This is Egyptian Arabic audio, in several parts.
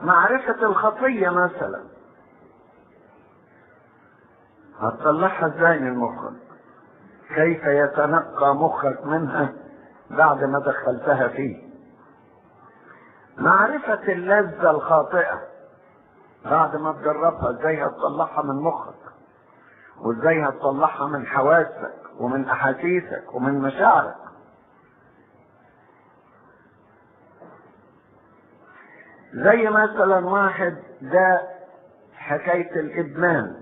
معرفة الخطية مثلا هتطلعها ازاي من مخك كيف يتنقى مخك منها بعد ما دخلتها فيه معرفة اللذة الخاطئة بعد ما تجربها ازاي هتطلعها من مخك وازاي هتطلعها من حواسك ومن احاسيسك ومن مشاعرك زي مثلا واحد ده حكاية الإدمان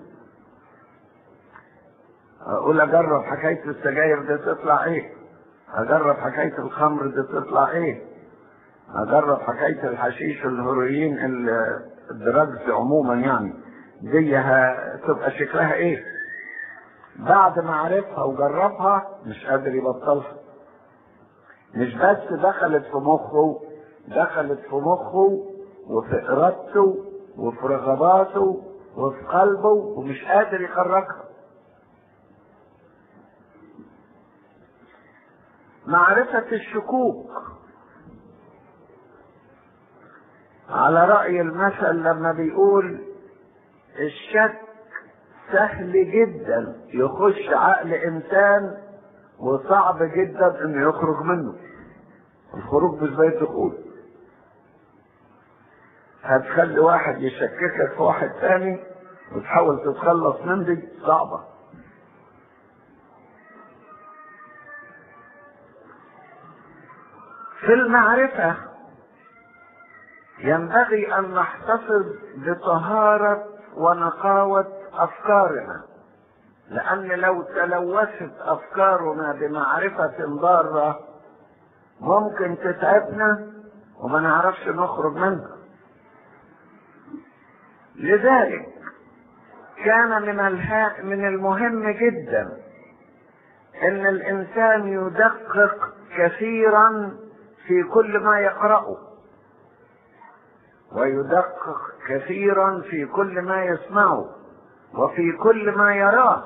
أقول أجرب حكاية السجاير دي تطلع إيه؟ أجرب حكاية الخمر دي تطلع إيه؟ أجرب حكاية الحشيش والهيروين الدراجز عموما يعني دي هتبقى شكلها إيه؟ بعد ما عرفها وجربها مش قادر يبطلها مش بس دخلت في مخه دخلت في مخه وفي ارادته وفي رغباته وفي قلبه ومش قادر يخرجها معرفة الشكوك على رأي المثل لما بيقول الشك سهل جدا يخش عقل انسان وصعب جدا انه يخرج منه الخروج مش زي الدخول هتخلي واحد يشككك في واحد تاني وتحاول تتخلص من دي صعبة في المعرفة ينبغي أن نحتفظ بطهارة ونقاوة أفكارنا لأن لو تلوثت أفكارنا بمعرفة ضارة ممكن تتعبنا وما نعرفش نخرج منها لذلك كان من الها من المهم جدا ان الانسان يدقق كثيرا في كل ما يقرأه ويدقق كثيرا في كل ما يسمعه وفي كل ما يراه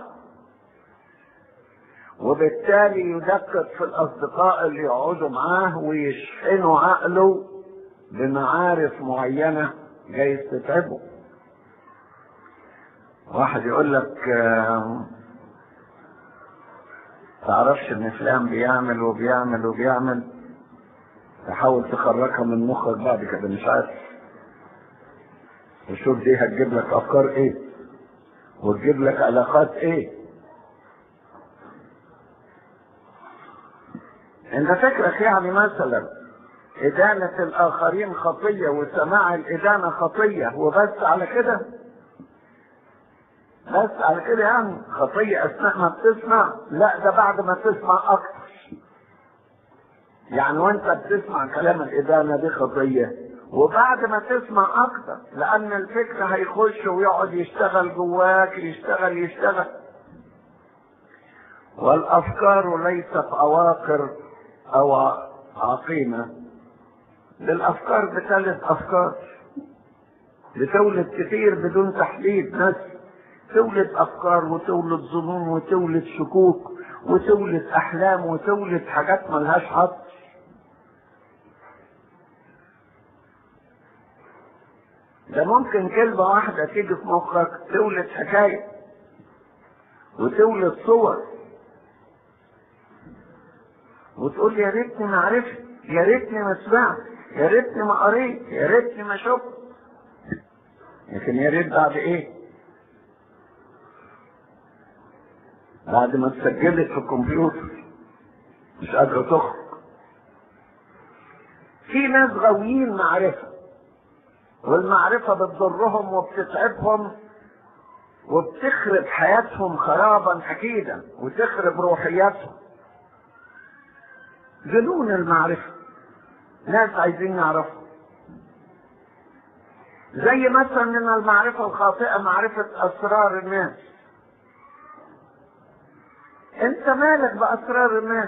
وبالتالي يدقق في الاصدقاء اللي يقعدوا معاه ويشحنوا عقله بمعارف معينه جايز تتعبه واحد يقول لك آه، تعرفش ان فلان بيعمل وبيعمل وبيعمل تحاول تخرجها من مخك بعد كده مش عارف وشوف دي هتجيب لك افكار ايه وتجيب لك علاقات ايه انت فكرك يعني مثلا ادانة الاخرين خطية وسماع الادانة خطية وبس على كده بس على كده يعني خطية اثناء ما بتسمع لا ده بعد ما تسمع اكتر يعني وانت بتسمع كلام الادانة دي خطية وبعد ما تسمع اكتر لان الفكر هيخش ويقعد يشتغل جواك يشتغل يشتغل والافكار ليست عواقر او عقيمة للافكار بتلد افكار بتولد كتير بدون تحديد ناس تولد افكار وتولد ظنون وتولد شكوك وتولد احلام وتولد حاجات ملهاش حد ده ممكن كلمة واحدة تيجي في مخك تولد حكاية وتولد صور وتقول يا ريتني ما عرفت يا ريتني ما سمعت يا ريتني ما قريت يا ريتني ما شفت لكن يا ريت بعد ايه؟ بعد ما اتسجلت في الكمبيوتر مش قادرة تخرج في ناس غاويين معرفة والمعرفة بتضرهم وبتتعبهم وبتخرب حياتهم خرابا أكيدا وتخرب روحياتهم جنون المعرفة ناس عايزين يعرفوا زي مثلا من المعرفة الخاطئة معرفة أسرار الناس انت مالك باسرار الناس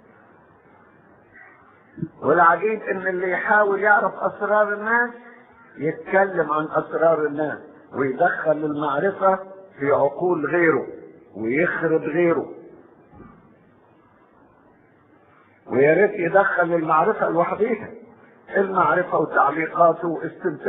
والعجيب ان اللي يحاول يعرف اسرار الناس يتكلم عن اسرار الناس ويدخل المعرفة في عقول غيره ويخرب غيره ويا ريت يدخل المعرفة لوحديها المعرفة وتعليقاته واستنتاجاته